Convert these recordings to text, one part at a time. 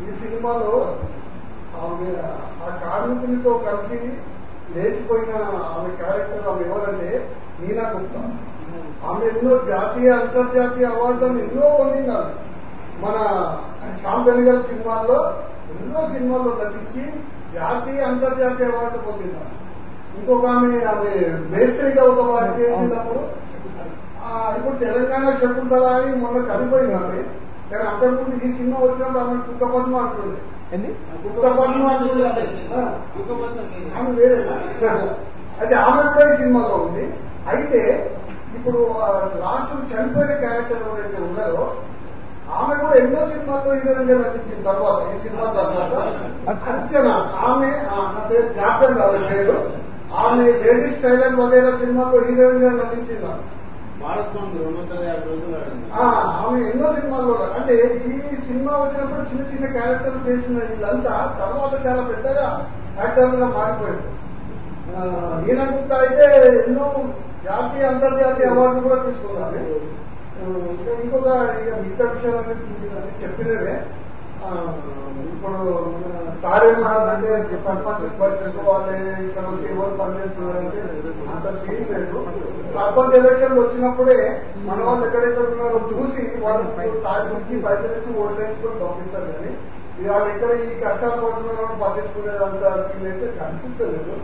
ఈ సినిమాలో ఆమె ఆ కార్మికునితో కలిసి లేచిపోయిన ఆమె క్యారెక్టర్ ఆమె ఎవరంటే మీనా గుప్తా ఆమె ఎన్నో జాతీయ అంతర్జాతీయ అవార్డులను ఎన్నో పొందింది ఆమె మన శ్యామ్ బెనగల్ సినిమాల్లో ఎన్నో సినిమాల్లో నటించి జాతీయ అంతర్జాతీయ అవార్డు పొందింది ఆమె. ఇంకొక ఆమె ఆమె మేస్త్రిగా ఒక వారు చేసినప్పుడు ఆ, ఇప్పుడు తెలంగాణ శకుంతల అని మొన్న చనిపోయింది ఆమె కానీ అంతకుముందు ఈ సినిమా వచ్చినప్పుడు ఆమె కుక్క పద్మ అంటుంది ఏంది కుక్క పద్మ అంటుంది ఆమె. ఆ. ఆమె వేరే అయితే ఆమె కూడా ఈ సినిమాలో ఉంది అయితే ఇప్పుడు లాస్ట్ చనిపోయిన క్యారెక్టర్ ఎవరైతే ఉన్నారో ఆమె కూడా ఎన్నో సినిమాల్లో హీరోయిన్ గా నటించిన తర్వాత ఈ సినిమా తర్వాత అర్చన ఆమె ఆ, నా పేరు జ్ఞాపకం కాదు పేరు ఆమె లేడీస్ టైలర్ వగైరా సినిమాలో హీరోయిన్ గా నటించింది ఆమె. మారథాన్ రెండు వందల యాభై రోజులు ఆడింది ఆ, ఆమె ఎన్నో సినిమాల్లో అంటే ఈ సినిమా వచ్చినప్పుడు చిన్న చిన్న క్యారెక్టర్లు చేసిన వీళ్ళంతా తర్వాత చాలా పెద్దగా యాక్టర్లుగా మారిపోయారు ఆ, ఈయన గుప్తా అయితే ఎన్నో జాతీయ అంతర్జాతీయ అవార్డులు కూడా తీసుకున్నారు ఆ, ఇంకా ఇంకొక ఇక మిగతా విషయాలన్నీ చెప్పినవే ఆ, ఇప్పుడు సారే అంటే సర్పంచ్ పట్టుకోవాలి ఇక్కడ వచ్చి ఎవరు పనిచేస్తున్నారంటే అంత సీన్ లేదు సర్పంచ్ ఎలక్షన్లు వచ్చినప్పుడే మన వాళ్ళు ఎక్కడెక్కడ ఉన్నారో చూసి వాళ్ళు తాగి నుంచి పైసలు ఇచ్చి ఓట్లు వేసుకొని పంపిస్తారు కానీ ఇవాళ ఎక్కడ ఈ కష్టాలు పడుతున్నారో పట్టించుకునేదంత సీన్ అయితే కనిపించలేదు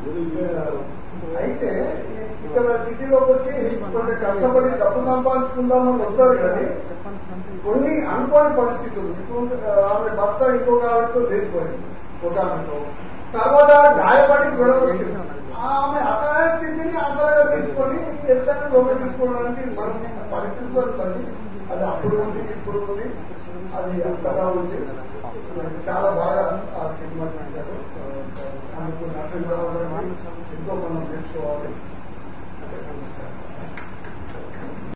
అయితే ఈ- ఇక్కడ సిటీలోకి వచ్చి కొంచెం కష్టపడి డబ్బు సంపాదించుకుందామని వస్తారు కానీ కొన్ని అనుకోని పరిస్థితులు ఇప్పుడు ఆ, ఆమె భర్త ఇంకొక ఆవిడతో లేచిపోయింది ఒక ఆమెతో తర్వాత గాయపడి గొడవ వచ్చింది ఆమె అసలైన స్థితిని అసలుగా తీసుకొని ఎట్లయినా లోపల తీసుకోవడానికి మనం పరిస్థితులు పడి అది అప్పుడు ఉంది ఇప్పుడు ఉంది అది అంతగా ఉంది చాలా బాగా ఆ సినిమా చేశారు ఆ, ఆమెకు నటులు ఎంతో మనం నేర్చుకోవాలి